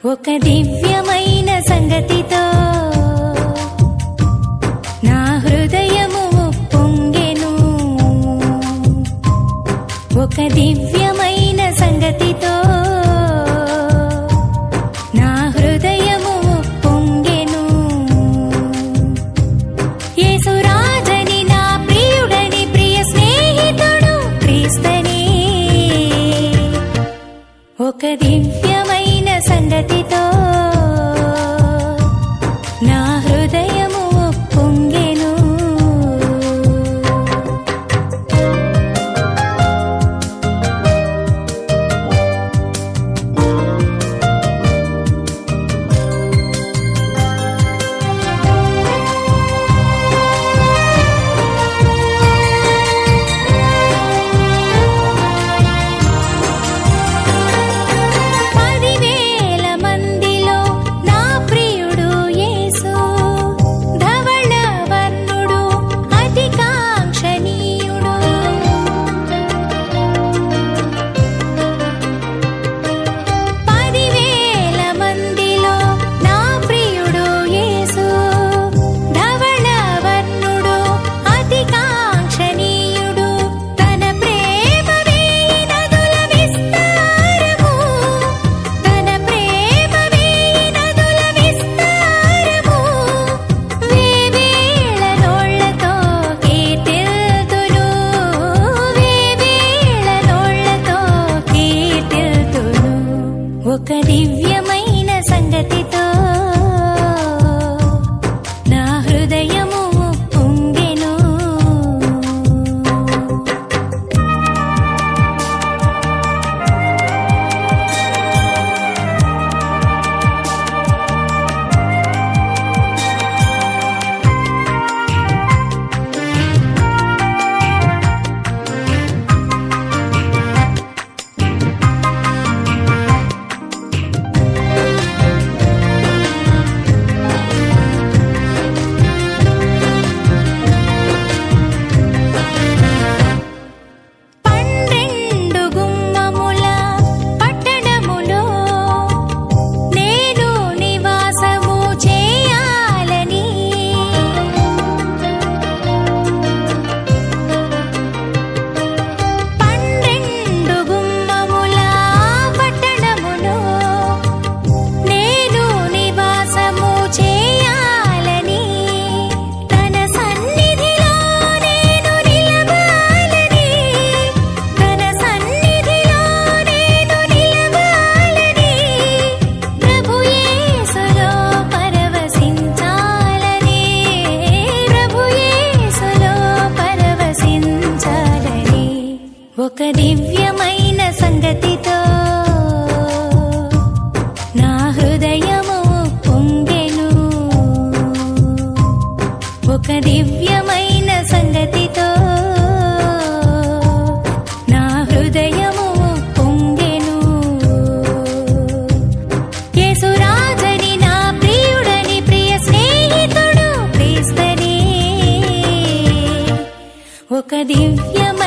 ఒక దివ్యమైన సంగతితో నా హృదయము పొంగెను ఒక దివ్యమైన సంగతితో నా హృదయము పొంగెను యేసురాజని నా ప్రియుడని ప్రియ స్నేహితుడు క్రీస్తని ఒక దివ్యమైన సంగతితో నా హృదయము పొంగెను పదివేల మందిలో నా ప్రియుడు యేసు ధవళ వర్ణుడు అతి కాంక్షణీయుడు పదివేల మందిలో నా ప్రియుడు యేసు ధవళ వర్ణుడు అతి కాంక్షణీయుడు తన ప్రేమ వేయి నదుల విస్తారము తన ప్రేమ వేయి నదుల విస్తారము వేవేళ నోళ్లతో కీర్తిల్తును వేవేళ నోళ్లతో కీర్తిల్తును ఒక దివ్యమైన సంగతితో నా హృదయము పొంగెను పన్నెండు గుమ్మముల పట్టణములో నేను నివాసము చేయాలని పన్నెండు గుమ్మముల పట్టణములో నేను నివాసము చేయాలని తన సన్నిధిలో నేను నిలవాలని తన సన్నిధిలో నేను నిలవాలని ప్రభు యేసులో పరవశించాలని ప్రభు యేసులో పరవశించాలని ఒక దివ్యమైన సంగతితో నా హృదయము పొంగెను ఒక దివ్యమైన సంగతితో నా హృదయము పొంగెను యేసురాజని నా ప్రియుడని ప్రియ స్నేహితుడు క్రీస్తని ఒక దివ్యమైన